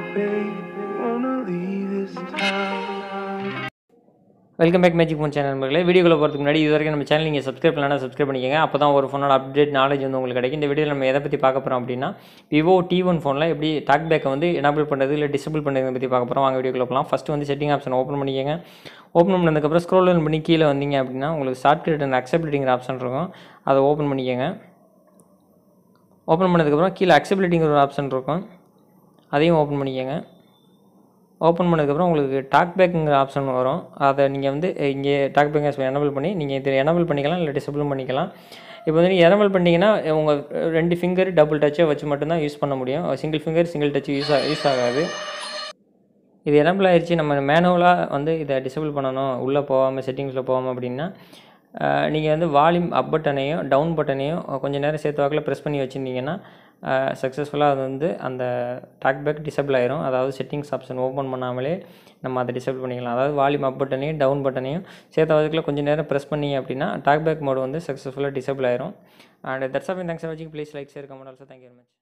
babe. Wanna leave this town. Welcome back magic phone channel நண்பர்களே வீடியோக்குள்ள போகிறதுக்கு முன்னாடி இது வரைக்கும் நம்ம சேனல் நீங்கள் சப்ஸ்கிரைப் பண்ணலாம் சப்ஸ்கிரைப் பண்ணிக்கங்க அப்போ தான் ஒரு ஃபோனோட அப்டேட் நாலேஜ் வந்து உங்களுக்கு கிடைக்கும் இந்த வீடியோவில் நம்ம எதை பற்றி பார்க்க போகிறோம் அப்படின்னா விவோ டி ஒன் ஃபோனில் எப்படி டாக் பேக்கை வந்து எனபிள் பண்ணுறது இல்லை டிசபிள் பண்ணுறதை பற்றி பார்க்க போகிறோம் வாங்க வீடியோக்குள்ள போகலாம் ஃபஸ்ட்டு வந்து செட்டிங் ஆப்ஷன் ஓப்பன் பண்ணிக்கங்க ஓப்பன் பண்ணதுக்கப்புறம் ஸ்க்ரோல் பண்ணி கீழே வந்தீங்க அப்படின்னா உங்களுக்கு ஷார்ட்கட் அண்ட் அக்செப்டிங்கிற ஆப்ஷன் இருக்கும் அதை ஓப்பன் பண்ணிக்கங்க ஓப்பன் பண்ணதுக்கப்புறம் கீழே அக்செபிலிட்டிங்கிற ஒரு ஆப்ஷன் இருக்கும் அதையும் ஓப்பன் பண்ணிக்கங்க ஓப்பன் பண்ணதுக்கப்புறம் உங்களுக்கு டாக் பேக்குங்கிற ஆப்ஷன் வரும் அதை நீங்கள் வந்து இங்கே டாக் பேக் எனபிள் பண்ணி நீங்கள் இது எனபிள் பண்ணிக்கலாம் இல்லை டிசபிளும் பண்ணிக்கலாம் இப்போ வந்து நீங்கள் எனபிள் பண்ணிங்கன்னா உங்கள் ரெண்டு ஃபிங்கர் டபுள் டச்சை வச்சு மட்டும்தான் யூஸ் பண்ண முடியும் single finger single touch use use ஆகாது இது எனபிள் ஆயிடுச்சு நம்ம மேனுவலாக வந்து இதை டிசபிள் பண்ணணும் உள்ளே போகாமல் செட்டிங்ஸில் போகாமல் அப்படின்னா நீங்கள் வந்து வால்யூம் அப் பட்டனையும் டவுன் பட்டனையும் கொஞ்சம் நேரம் சேர்த்து வாக்கில் ப்ரெஸ் பண்ணி வச்சுருந்தீங்கன்னா சக்ஸஸ்ஃபுல்லாக அது வந்து அந்த டாக் பேக் டிசபிள் ஆயிரும் அதாவது செட்டிங்ஸ் ஆப்ஷன் ஓப்பன் பண்ணாமலே நம்ம அதை டிசபிள் பண்ணிக்கலாம் அதாவது வால்யூம் அப் பட்டனையும் டவுன் பட்டனையும் சேர்த்த வாக்கில் கொஞ்சம் நேரம் ப்ரெஸ் பண்ணி அப்படின்னா டாக் பேக் மோடு வந்து சக்ஸஸ்ஃபுல்லாக டிசபிள் ஆயிரும் and that's off thanks for வாட்சிங் please like share comment also thank you very much